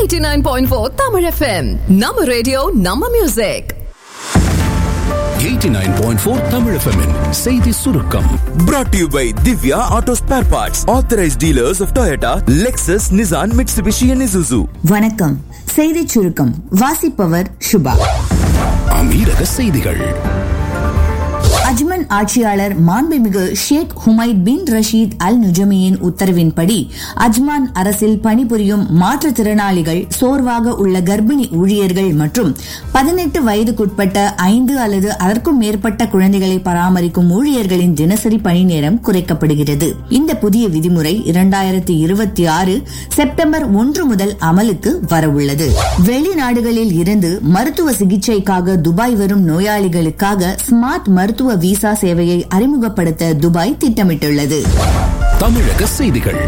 89.4 Tamil FM. நம்ம radio நம்ம music 89.4 Tamil FM -இன் செய்தி சுருக்கம் Brought to you by Divya Auto Spare Parts, authorized dealers of Toyota, Lexus, Nissan, Mitsubishi, and Isuzu. வணக்கம் செய்திச் சுருக்கம் வாசிப்பவர் சுபா அமீரக செய்திகள் அஜ்மன் ஆட்சியாளர் மாண்புமிகு ஷேக் ஹுமைத் பின் ரஷீத் அல் நுஜமியின் உத்தரவின்படி அஜ்மான் அரசில் பணிபுரியும் மாற்றுத்திறனாளிகள் சோர்வாக உள்ள கர்ப்பிணி ஊழியர்கள் மற்றும் பதினெட்டு வயதுக்குட்பட்ட ஐந்து அல்லது அதற்கும் மேற்பட்ட குழந்தைகளை பராமரிக்கும் ஊழியர்களின் தினசரி பணி நேரம் குறைக்கப்படுகிறது இந்த புதிய விதிமுறை இரண்டாயிரத்தி இருபத்தி ஆறு செப்டம்பர் ஒன்று முதல் அமலுக்கு வரவுள்ளது வெளிநாடுகளில் இருந்து மருத்துவ சிகிச்சைக்காக துபாய் வரும் நோயாளிகளுக்காக ஸ்மார்ட் மருத்துவ விசா சேவையை அறிமுகப்படுத்த துபாய் திட்டமிட்டுள்ளது தமிழக செய்திகள்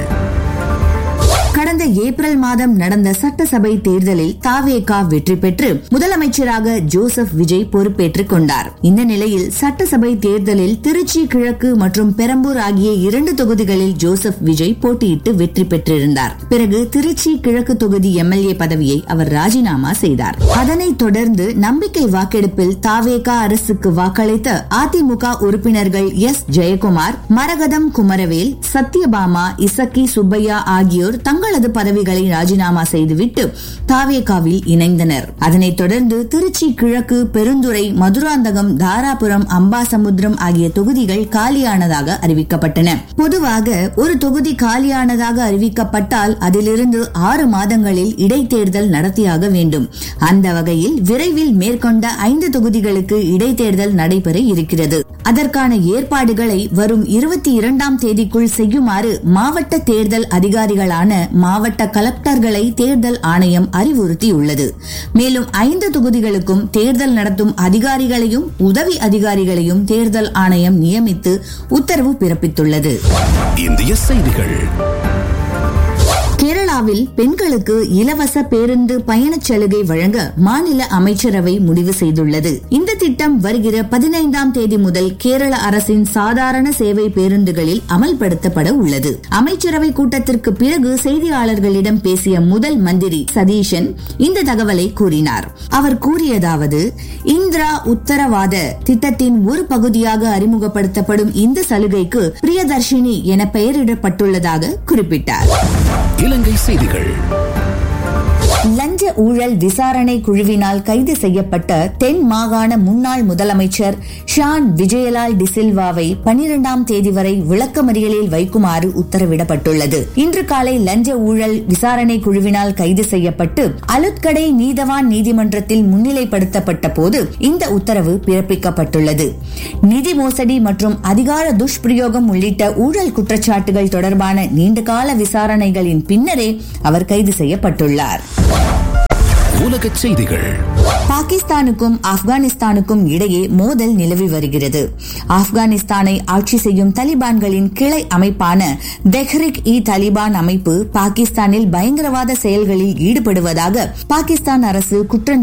கடந்த ஏப்ரல் மாதம் நடந்த சட்டசபை தேர்தலில் தாவேகா வெற்றி பெற்று முதலமைச்சராக ஜோசப் விஜய் பொறுப்பேற்றுக் கொண்டார் இந்த நிலையில் சட்டசபை தேர்தலில் திருச்சி கிழக்கு மற்றும் பெரம்பூர் ஆகிய இரண்டு தொகுதிகளில் ஜோசப் விஜய் போட்டியிட்டு வெற்றி பெற்றிருந்தார் பிறகு திருச்சி கிழக்கு தொகுதி எம்எல்ஏ பதவியை அவர் ராஜினாமா செய்தார் அதனைத் தொடர்ந்து நம்பிக்கை வாக்கெடுப்பில் தாவேகா அரசுக்கு வாக்களித்த அதிமுக உறுப்பினர்கள் எஸ் ஜெயக்குமார் மரகதம் குமரவேல் சத்யபாமா இசக்கி சுப்பையா ஆகியோர் தங்களது பதவிகளை ராஜினாமா செய்துவிட்டு தாவேகாவில் இணைந்தனர் அதனைத் தொடர்ந்து திருச்சி கிழக்கு பெருந்துறை மதுராந்தகம் தாராபுரம் அம்பாசமுத்திரம் ஆகிய தொகுதிகள் காலியானதாக அறிவிக்கப்பட்டன பொதுவாக ஒரு தொகுதி காலியானதாக அறிவிக்கப்பட்டால் அதிலிருந்து ஆறு மாதங்களில் இடைத்தேர்தல் நடத்தியாக வேண்டும் அந்த வகையில் விரைவில் மேற்கொண்ட ஐந்து தொகுதிகளுக்கு இடைத்தேர்தல் நடைபெற இருக்கிறது அதற்கான ஏற்பாடுகளை வரும் இருபத்தி இரண்டாம் தேதிக்குள் செய்யுமாறு மாவட்ட தேர்தல் அதிகாரிகளான மாவட்ட கலெக்டர்களை தேர்தல் ஆணையம் அறிவுறுத்தியுள்ளது மேலும் ஐந்து தொகுதிகளுக்கும் தேர்தல் நடத்தும் அதிகாரிகளையும் உதவி அதிகாரிகளையும் தேர்தல் ஆணையம் நியமித்து உத்தரவு பிறப்பித்துள்ளது இந்திய செய்திகள் கேரளாவில் பெண்களுக்கு இலவச பேருந்து பயணச் சலுகை வழங்க மாநில அமைச்சரவை முடிவு செய்துள்ளது இந்த திட்டம் வருகிற பதினைந்தாம் தேதி முதல் கேரள அரசின் சாதாரண சேவை பேருந்துகளில் அமல்படுத்தப்பட உள்ளது அமைச்சரவை கூட்டத்திற்கு பிறகு செய்தியாளர்களிடம் பேசிய முதல் மந்திரி சதீஷன் இந்த தகவலை கூறினார் அவர் கூறியதாவது இந்திரா உத்தரவாத திட்டத்தின் ஒரு பகுதியாக அறிமுகப்படுத்தப்படும் இந்த சலுகைக்கு பிரியதர்ஷினி என பெயரிடப்பட்டுள்ளதாக குறிப்பிட்டார் இலங்கை செய்திகள் லஞ்ச ஊழல் விசாரணை குழுவினால் கைது செய்யப்பட்ட தென் மாகாண முன்னாள் முதலமைச்சர் ஷான் விஜயலால் டிசில்வாவை பனிரெண்டாம் தேதி வரை விளக்கமறியலில் வைக்குமாறு உத்தரவிடப்பட்டுள்ளது இன்று காலை லஞ்ச ஊழல் விசாரணை குழுவினால் கைது செய்யப்பட்டு அலுத்கடை நீதவான் நீதிமன்றத்தில் முன்னிலைப்படுத்தப்பட்ட போது இந்த உத்தரவு பிறப்பிக்கப்பட்டுள்ளது நிதி மோசடி மற்றும் அதிகார துஷ்பிரயோகம் உள்ளிட்ட ஊழல் குற்றச்சாட்டுகள் தொடர்பான நீண்டகால விசாரணைகளின் பின்னரே அவர் கைது செய்யப்பட்டுள்ளார் உலக செய்திகள் பாகிஸ்தானுக்கும் ஆப்கானிஸ்தானுக்கும் இடையே மோதல் நிலவி வருகிறது ஆப்கானிஸ்தானை ஆட்சி செய்யும் தலிபான்களின் கிளை அமைப்பான தெஹ்ரிக் இ தலிபான் அமைப்பு பாகிஸ்தானில் பயங்கரவாத செயல்களில் ஈடுபடுவதாக பாகிஸ்தான் அரசு குற்றம்